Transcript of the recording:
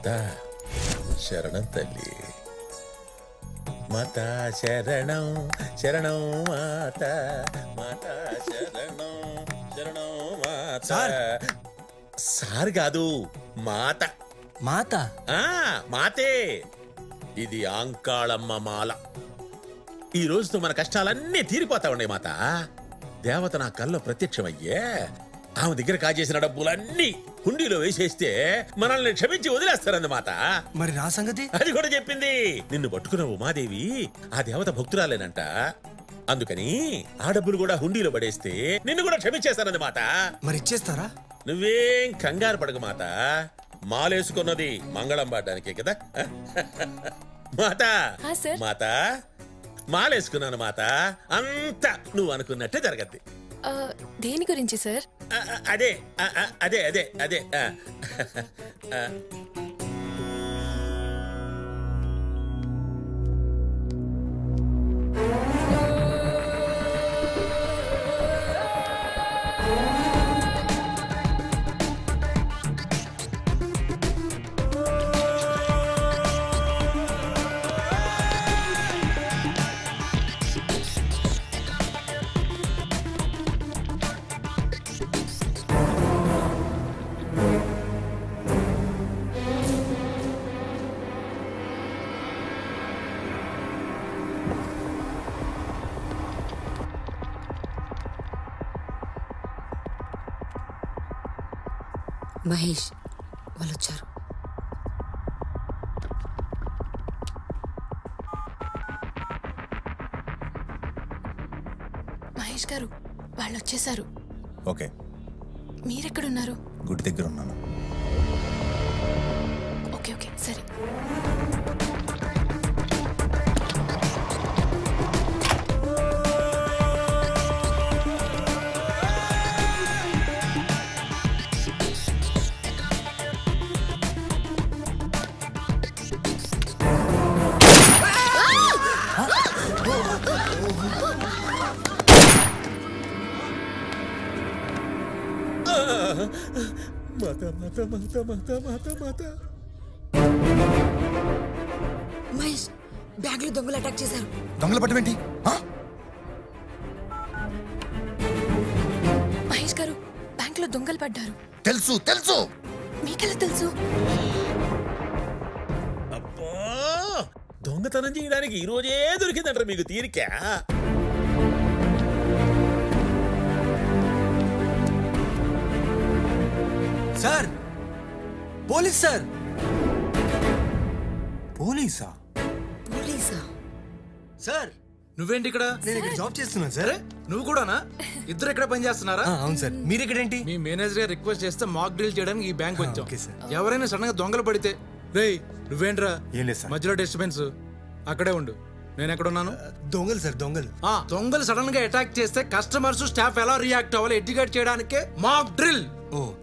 మాత శరణం తల్లి మాత శరణం శరణం మాత మాత శరణం శరణం మాత సార్. సార్ కాదు మాత మాత ఆ మాతే ఇది ఆంకాళమ్మ మాల ఈ రోజుతో మన కష్టాలన్నీ తీరిపోతా ఉన్నాయి మాత దేవత నా కల్లో ప్రత్యక్షమయ్యే ఆమె దగ్గర కాజేసిన డబ్బులన్నీ హుండీలో వేసేస్తే మనల్ని క్షమించి వదిలేస్తారంది మాత మరి నా సంగతి అది కూడా చెప్పింది నిన్ను పట్టుకున్న ఉమాదేవి ఆ దేవత భక్తురాలేనంట అందుకని ఆ డబ్బులు కూడా హుండీలో పడేస్తే నిన్ను కూడా క్షమించేస్తానంది మాత మరి ఇచ్చేస్తారా నువ్వేం కంగారు పడకు మాత మాలేసుకున్నది మంగళం పాడడానికే కదా మాత ఆ, సార్. మాత మాలేసుకున్నాను మాత అంతా నువ్వు అనుకున్నట్టే జరగద్ది ఆ, దేని గురించి సార్ ఆ, ఆ, అదే ఆ, ఆ, అదే అదే అదే ఆ. ఆ. మహేష్ వాళ్ళు వచ్చారు మహేష్ గారు వాళ్ళు వచ్చేసారు ఓకే మీరెక్కడున్నారు గుడి దగ్గర ఉన్నాను ఓకే ఓకే సరే మాత మాత మాత మాత మాత మాత మహేష్ బ్యాగ్ లో దొంగలు అటాక్ చేశారు దొంగల పట్టమేంటి ఆ? మహేష్ గారు బ్యాంక్ లో దొంగలు పడ్డారు తెలుసు తెలుసు మీకెలా తెలుసు అబ్బో దొంగతనం చేయడానికి ఈ రోజే దొరికిందంటారు మీకు తీరిక సార్ పోలీస్ సార్ పోలీసా పోలీసా సార్ నువ్వేంటి ఇక్కడ నేను ఇక్కడ జాబ్ చేస్తున్నాను సార్ నువ్వు కూడానా ఇద్దరు ఇక్కడ పని చేస్తున్నారా ఆ, అవును సార్ మీరు ఇక్కడేంటి మీ మేనేజర్ గారు రిక్వెస్ట్ చేస్తే మాక్ డ్రిల్ చేయడానికి ఈ బ్యాంక్ వచ్చాం ఓకే సార్. ఎవరైనా సడన్ గా దొంగలు పడితే రేయ్ నువ్వేంట్రా ఏం లేదు సార్. మధ్యలో డిస్టర్బెన్స్ అక్కడే ఉండు నేను ఎక్కడ ఉన్నాను దొంగలు సార్ దొంగలు ఆ దొంగలు సడన్ గా అటాక్ చేస్తే కస్టమర్స్ స్టాఫ్ ఎలా రియాక్ట్ అవ్వాలి ఎడ్యుకేట్ చేయడానికే మాక్ డ్రిల్ ఓ